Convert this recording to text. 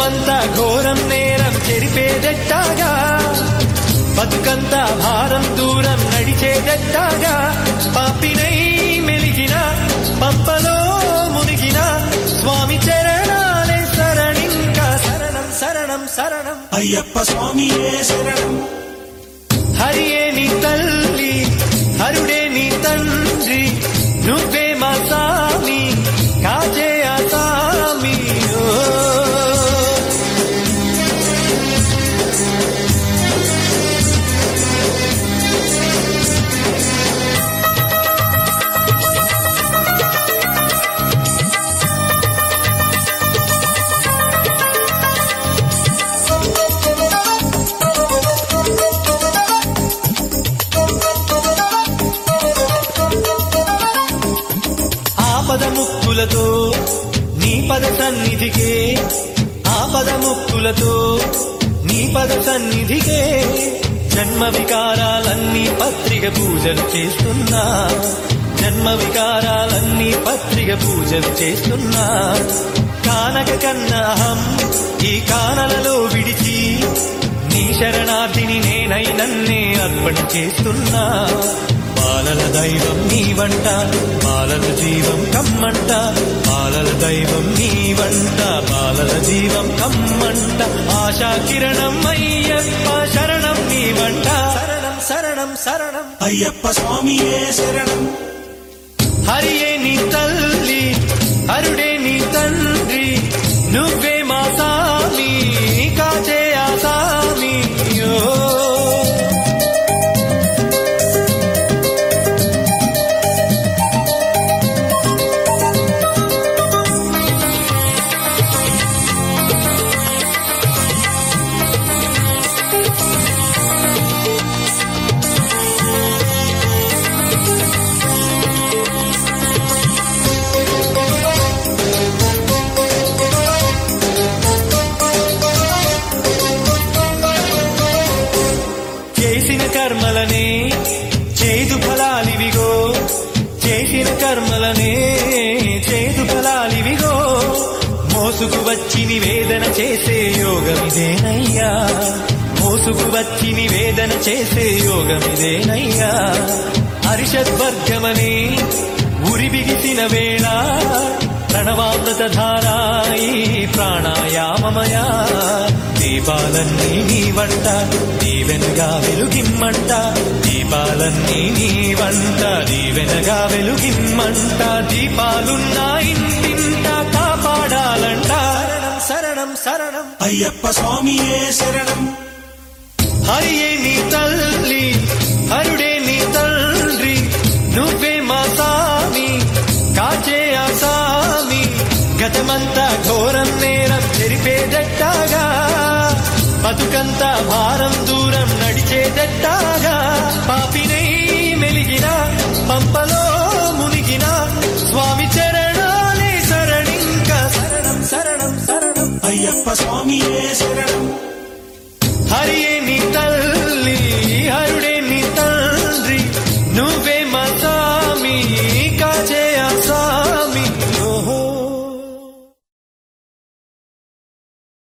బతుకంతా ఘోరం నేరం చెరిపేదెట్టాగా బతుకంతా భారం దూరం నడిచేదెట్టాగా పాపినై మెలిగిన పంపలో మునిగిన స్వామి చరణాలే శరణింకా శరణం శరణం శరణం అయ్యప్ప స్వామియే శరణం హరియే నీ తల్లి హరుడే నీ తండ్రి నువ్వే మా సామి కాజే ఆ సామి ఓ. ఆపద ముక్కులతో నీ పద సన్నిధికే ఆపద ముక్కులతో నీ పద సన్నిధికే జన్మ వికారాలన్నీ పత్రిక పూజలు చేస్తున్నా జన్మ వికారాలన్నీ పత్రిక పూజలు చేస్తున్నా కానక కన్నా అహం ఈ కానలలో విడిచి నీ శరణార్థిని నేనై నన్నే అర్పణ చేస్తున్నా బాలల దైవం నీ వంట బాలల జీవం కమ్మంట బాలల దైవం నీ వంట బాలల జీవం కమ్మంట ఆశా కిరణం అయ్యప్ప శరణం నీ వంట శరణం శరణం శరణం అయ్యప్ప స్వామియే శరణం హరియే నీ తల్లి హరుడే నీ తండ్రి నువ్వే మా సామి కాచే ఆ సామి ఓ చేసిన కర్మలనే చేదు ఫలాలివిగో చేసిన కర్మలనే చేదు ఫలాలివిగో మోసుకు వచ్చి నివేదన చేసే యోగమిదేనయ్యా మోసుకు వచ్చి నివేదన చేసే యోగమిదేనయ్యా హరిషద్వర్గమనే ఉరి బిగిసిన వేళ ప్రణవామృత ధారాయి ప్రాణాయామమయా దీపాలన్నీ నీ వంట దీవెనగా వెలుగిమ్మంట దీపాలన్నీ నీ వంట దీవెనగా వెలుగిమ్మంట దీపాలున్న ఇంటింట కాపాడాలంట శరణం శరణం శరణం అయ్యప్ప స్వామియే శరణం హరియే నీ తల్లి హరుడే నీ తండ్రి నువ్వే మా సామి కాచే ఆ సామి గతమంతా ఘోరం నేరం చెరిపేదట్టాగా బతుకంతా భారం దూరం నడిచేదట్టాగా పాపినై మెలిగిన పంపలో మునిగిన స్వామి చరణాలే శరణింక శరణం శరణం శరణం అయ్యప్ప స్వామియే శరణం